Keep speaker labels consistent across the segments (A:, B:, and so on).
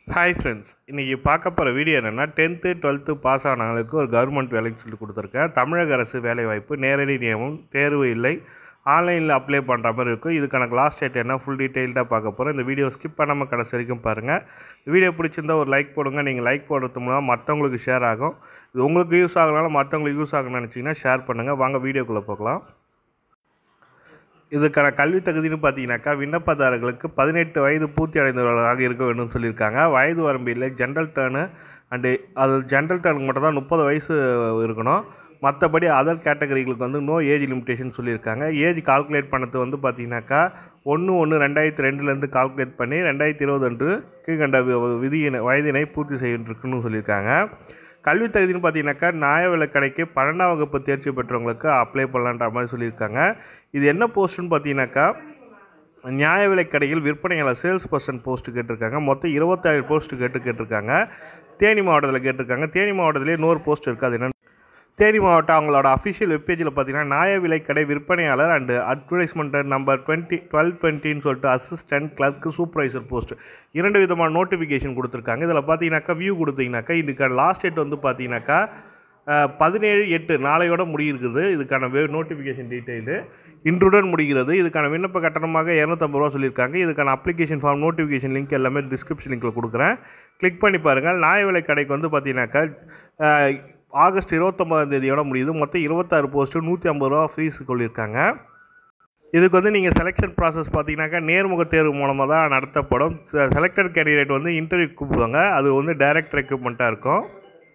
A: hi friends இன்றைக்கி பார்க்க போகிற வீடியோ என்னென்னா டென்த்து டுவெல்த்து பாஸ் ஆனவங்களுக்கு ஒரு கவர்மெண்ட் வேலைக்கு சொல்லி கொடுத்துருக்கேன் தமிழக அரசு வேலைவாய்ப்பு நேரடி நியமனம் தேர்வு இல்லை ஆன்லைனில் அப்ளை பண்ணுற மாதிரி இருக்கும் இதுக்கான லாஸ்ட் டேட் என்ன ஃபுல் டீட்டெயில்டாக பார்க்க போகிறோம் இந்த வீடியோ ஸ்கிப் பண்ணாமல் கடைசி வரைக்கும் பாருங்கள் இந்த வீடியோ பிடிச்சிருந்தா ஒரு லைக் போடுங்க நீங்கள் லைக் போடுறது மூலம் மற்றவங்களுக்கு ஷேர் ஆகும் இது உங்களுக்கு யூஸ் ஆகனாலும் மற்றவங்களுக்கு யூஸ் ஆகணும்னு நினச்சிங்கன்னா ஷேர் பண்ணுங்கள் வாங்க வீடியோக்குள்ளே போகலாம் இதுக்கான கல்வி தகுதின்னு பார்த்தீங்கன்னாக்கா விண்ணப்பதாரர்களுக்கு பதினெட்டு வயது பூர்த்தி அடைந்தவர்களாக இருக்க வேண்டும் சொல்லியிருக்காங்க வயது வரம்பு இல்லை ஜென்ரல் டேர்னு அண்டு அது ஜென்ரல் டேர்னுக்கு மட்டும் தான் முப்பது வயசு இருக்கணும் மற்றபடி அதர் கேட்டகரிகளுக்கு வந்து நோ ஏஜ் லிமிட்டேஷன் சொல்லியிருக்காங்க ஏஜ் கால்குலேட் பண்ணது வந்து பார்த்தீங்கன்னாக்கா ஒன்று ஒன்று ரெண்டாயிரத்தி ரெண்டுலேருந்து கால்குலேட் பண்ணி ரெண்டாயிரத்தி இருபது அன்று கீழ்கண்ட வி- விதியினை வயதினை பூர்த்தி செய்யணுன்னு சொல்லியிருக்காங்க கல்வி தகுதின்னு பார்த்தீங்கன்னாக்கா நியாய விலைக்கடைக்கு பன்னெண்டாம் வகுப்பு தேர்ச்சி பெற்றவங்களுக்கு அப்ளை பண்ணலான்ற மாதிரி சொல்லியிருக்காங்க இது என்ன போஸ்ட்டுன்னு பார்த்தீங்கன்னாக்கா நியாய விலைக்கடையில் விற்பனையாளர் சேல்ஸ் பர்சன் போஸ்ட்டு கேட்டிருக்காங்க மொத்தம் இருபத்தாயிரம் போஸ்ட்டு கேட்டு கேட்டிருக்காங்க தேனி மாவட்டத்தில் கேட்டிருக்காங்க தேனி மாவட்டத்திலே இன்னொரு போஸ்ட் இருக்குது அது என்ன தேனி மாவட்டம் அவங்களோட அஃபிஷியல் வெப்பேஜில் பார்த்தீங்கன்னா நியாய விலைக்கடை விற்பனையாளர் and advertisement number twenty twelve டுவெண்ட்டின்னு சொல்லிட்டு அசிஸ்டன்ட் கிளர்க் சூப்பர்வைசர் போஸ்ட் இரண்டு விதமான நோட்டிஃபிகேஷன் கொடுத்துருக்காங்க இதில் பார்த்தீங்கன்னாக்கா வியூ கொடுத்தீங்கன்னாக்கா இதுக்கான லாஸ்ட் டேட் வந்து பார்த்தீங்கன்னாக்கா அஹ், பதினேழு எட்டு நாளையோட முடியிருக்குது இதுக்கான வே நோட்டிஃபிகேஷன் டீட்டெயிலு இன்றுடன் முடிகிறது இதுக்கான விண்ணப்ப கட்டணமாக இரநூத்தம்பது ரூபா சொல்லியிருக்காங்க இதுக்கான அப்ளிகேஷன் ஃபார்ம் நோட்டிஃபிகேஷன் லிங்க் எல்லாமே டிஸ்கிரிப்ஷன் லிங்க்கில் கொடுக்குறேன் கிளிக் பண்ணி பாருங்கள் நியாய விலை கடைக்கு வந்து பார்த்தீங்கன்னாக்கா அஹ், ஆகஸ்ட் இருபத்தொம்பதாம் தேதியோட முடியுது மொத்தம் இருபத்தாறு போஸ்ட்டு நூற்றி ஐம்பது ரூபா ஃபீஸ் சொல்லியிருக்காங்க இதுக்கு வந்து நீங்கள் செலெக்ஷன் ப்ராசஸ் பார்த்தீங்கன்னாக்கா நேர்முக தேர்வு மூலமாக தான் நடத்தப்படும் செலக்டட் கேண்டிடேட் வந்து இன்டர்வியூ கூப்பிடுவாங்க அது வந்து டைரக்ட் ரெக்ரூட்மெண்ட்டாக இருக்கும்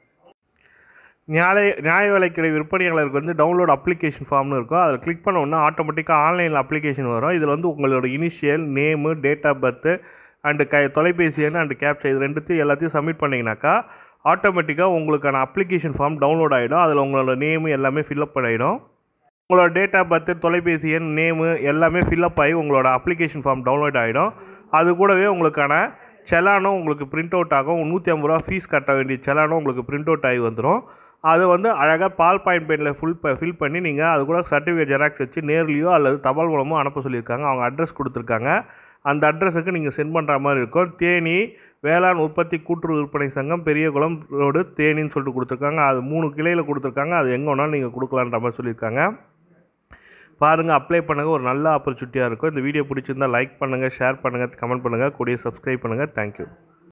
A: நியாய நியாய விலைக்கடை விற்பனையாளருக்கு வந்து டவுன்லோட் அப்ளிகேஷன் ஃபார்ம்னு இருக்கும் அதில் கிளிக் பண்ண உடனே ஆட்டோமேட்டிக்காக ஆன்லைனில் அப்ளிகேஷன் வரும் இதில் வந்து உங்களோட initial name date of birth and க தொலைபேசி எண் அண்டு கேப்சா இது ரெண்டுத்தையும் எல்லாத்தையும் சப்மிட் பண்ணிங்கனாக்கா ஆட்டோமேட்டிக்காக உங்களுக்கான அப்ளிகேஷன் ஃபார்ம் டவுன்லோட் ஆகிடும் அதில் உங்களோட நேமு எல்லாமே ஃபில்அப் பண்ணிடும் உங்களோட டேட் ஆஃப் பர்த்து தொலைபேசி எண் நேமு எல்லாமே ஃபில்அப் ஆகி உங்களோட அப்ளிகேஷன் ஃபார்ம் டவுன்லோட் ஆகிடும் அது கூடவே உங்களுக்கான செலானும் உங்களுக்கு பிரிண்ட் அவுட் ஆகும் நூற்றி ஐம்பது ரூபா ஃபீஸ் கட்ட வேண்டிய செலானும் உங்களுக்கு பிரிண்ட் அவுட் ஆகி வந்துடும் அது வந்து அழகாக பால் பாயிண்ட் பெயிண்டில் ஃபுல் ஃபில் பண்ணி நீங்கள் அது கூட சர்டிஃபிகேட் ஜெராக்ஸ் வச்சு நேர்லேயோ அல்லது தபால் மூலமோ அனுப்ப சொல்லியிருக்காங்க அவங்க அட்ரஸ் கொடுத்துருக்காங்க அந்த அட்ரஸுக்கு நீங்கள் சென்ட் பண்ணுற மாதிரி இருக்கும் தேனி வேளாண் உற்பத்தி கூட்டுறவு விற்பனை சங்கம் பெரியகுளம் ரோடு தேனின்னு சொல்லிட்டு கொடுத்துருக்காங்க அது மூணு கிளையில் கொடுத்துருக்காங்க அது எங்கே வேணாலும் நீங்கள் கொடுக்கலான்ற மாதிரி சொல்லியிருக்காங்க பாருங்கள் அப்ளை பண்ணுங்கள் ஒரு நல்ல ஆப்பர்ச்சுனிட்டியாக இருக்கும் இந்த வீடியோ பிடிச்சிருந்தா லைக் பண்ணுங்கள் ஷேர் பண்ணுங்கள் கமெண்ட் பண்ணுங்கள் கூடிய சப்ஸ்கிரைப் பண்ணுங்கள் தேங்க்யூ